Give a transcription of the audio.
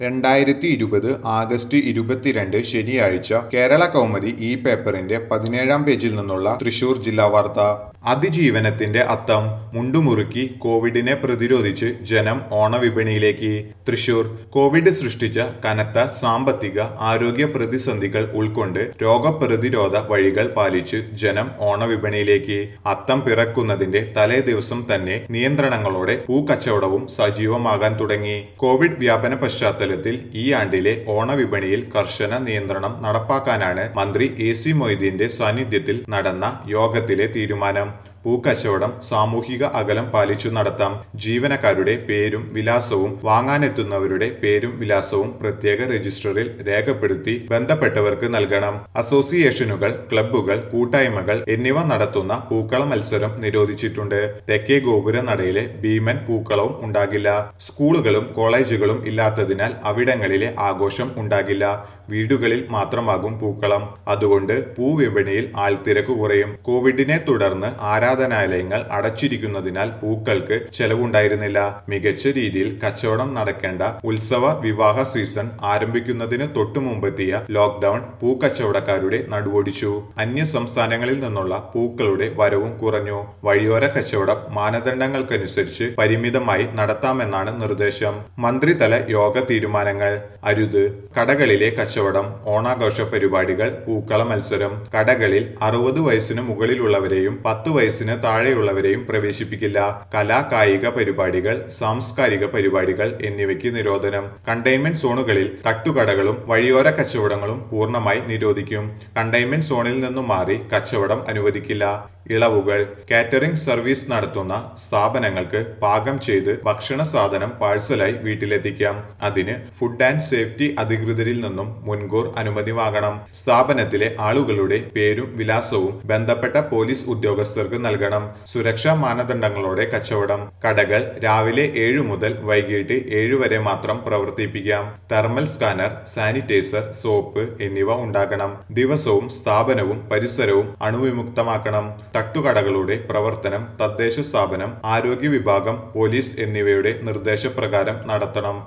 രണ്ടായിരത്തി ഇരുപത് ആഗസ്റ്റ് ഇരുപത്തിരണ്ട് ശനിയാഴ്ച കേരള കൗമുദി ഈ പേപ്പറിന്റെ പതിനേഴാം പേജിൽ നിന്നുള്ള തൃശൂർ ജില്ലാ വാർത്ത അതിജീവനത്തിന്റെ അത്തം മുണ്ടുമുറുക്കി കോവിഡിനെ പ്രതിരോധിച്ച് ജനം ഓണവിപണിയിലേക്ക് തൃശൂർ കോവിഡ് സൃഷ്ടിച്ച കനത്ത സാമ്പത്തിക ആരോഗ്യ പ്രതിസന്ധികൾ ഉൾക്കൊണ്ട് രോഗപ്രതിരോധ വഴികൾ പാലിച്ച് ജനം ഓണവിപണിയിലേക്ക് അത്തം പിറക്കുന്നതിന്റെ തലേ ദിവസം തന്നെ നിയന്ത്രണങ്ങളോടെ പൂക്കച്ചവടവും സജീവമാകാൻ തുടങ്ങി കോവിഡ് വ്യാപന പശ്ചാത്തലത്തിൽ ഈ ആണ്ടിലെ ഓണവിപണിയിൽ കർശന നിയന്ത്രണം നടപ്പാക്കാനാണ് മന്ത്രി എ സി മൊയ്തീന്റെ സാന്നിധ്യത്തിൽ നടന്ന യോഗത്തിലെ തീരുമാനം പൂക്കച്ചവടം സാമൂഹിക അകലം പാലിച്ചു നടത്താം ജീവനക്കാരുടെ പേരും വിലാസവും വാങ്ങാനെത്തുന്നവരുടെ പേരും വിലാസവും പ്രത്യേക രജിസ്റ്ററിൽ രേഖപ്പെടുത്തി ബന്ധപ്പെട്ടവർക്ക് നൽകണം അസോസിയേഷനുകൾ ക്ലബ്ബുകൾ കൂട്ടായ്മകൾ എന്നിവ നടത്തുന്ന പൂക്കള മത്സരം നിരോധിച്ചിട്ടുണ്ട് തെക്കേ ഗോപുര നടയിലെ ഭീമൻ പൂക്കളവും ഉണ്ടാകില്ല സ്കൂളുകളും കോളേജുകളും ഇല്ലാത്തതിനാൽ അവിടങ്ങളിലെ ആഘോഷം ഉണ്ടാകില്ല വീടുകളിൽ മാത്രമാകും പൂക്കളം അതുകൊണ്ട് പൂവിപണിയിൽ ആൾത്തിരക്ക് കുറയും കോവിഡിനെ തുടർന്ന് ആരാധനാലയങ്ങൾ അടച്ചിരിക്കുന്നതിനാൽ പൂക്കൾക്ക് ചെലവുണ്ടായിരുന്നില്ല മികച്ച രീതിയിൽ കച്ചവടം നടക്കേണ്ട ഉത്സവ വിവാഹ സീസൺ ആരംഭിക്കുന്നതിന് തൊട്ടു മുമ്പെത്തിയ ലോക്ക്ഡൌൺ പൂക്കച്ചവടക്കാരുടെ നടുവൊടിച്ചു അന്യ സംസ്ഥാനങ്ങളിൽ നിന്നുള്ള പൂക്കളുടെ വരവും കുറഞ്ഞു വഴിയോര കച്ചവടം മാനദണ്ഡങ്ങൾക്കനുസരിച്ച് പരിമിതമായി നടത്താമെന്നാണ് നിർദ്ദേശം മന്ത്രിതല യോഗ തീരുമാനങ്ങൾ അരുത് കടകളിലെ കച്ചവടം ഓണാഘോഷ പരിപാടികൾ പൂക്കള മത്സരം കടകളിൽ അറുപത് വയസ്സിന് മുകളിലുള്ളവരെയും പത്ത് വയസ്സിന് താഴെയുള്ളവരെയും പ്രവേശിപ്പിക്കില്ല കലാ കായിക പരിപാടികൾ സാംസ്കാരിക പരിപാടികൾ എന്നിവയ്ക്ക് നിരോധനം കണ്ടെയ്ൻമെന്റ് സോണുകളിൽ തട്ടുകടകളും വഴിയോര കച്ചവടങ്ങളും പൂർണ്ണമായി നിരോധിക്കും കണ്ടെയ്ൻമെന്റ് സോണിൽ നിന്നും മാറി കച്ചവടം അനുവദിക്കില്ല ഇളവുകൾ കാറ്ററിംഗ് സർവീസ് നടത്തുന്ന സ്ഥാപനങ്ങൾക്ക് പാകം ചെയ്ത് ഭക്ഷണ സാധനം പാഴ്സലായി വീട്ടിലെത്തിക്കാം അതിന് ഫുഡ് ആൻഡ് സേഫ്റ്റി അധികൃതരിൽ നിന്നും മുൻകൂർ അനുമതി വാങ്ങണം സ്ഥാപനത്തിലെ ആളുകളുടെ പേരും വിലാസവും ബന്ധപ്പെട്ട പോലീസ് ഉദ്യോഗസ്ഥർക്ക് നൽകണം സുരക്ഷാ മാനദണ്ഡങ്ങളോടെ കച്ചവടം കടകൾ രാവിലെ ഏഴു മുതൽ വൈകിട്ട് ഏഴു വരെ മാത്രം പ്രവർത്തിപ്പിക്കാം തെർമൽ സ്കാനർ സാനിറ്റൈസർ സോപ്പ് എന്നിവ ഉണ്ടാകണം ദിവസവും സ്ഥാപനവും പരിസരവും അണുവിമുക്തമാക്കണം തട്ടുകടകളുടെ പ്രവർത്തനം തദ്ദേശ സ്ഥാപനം ആരോഗ്യ വിഭാഗം പോലീസ് എന്നിവയുടെ നിർദ്ദേശപ്രകാരം നടത്തണം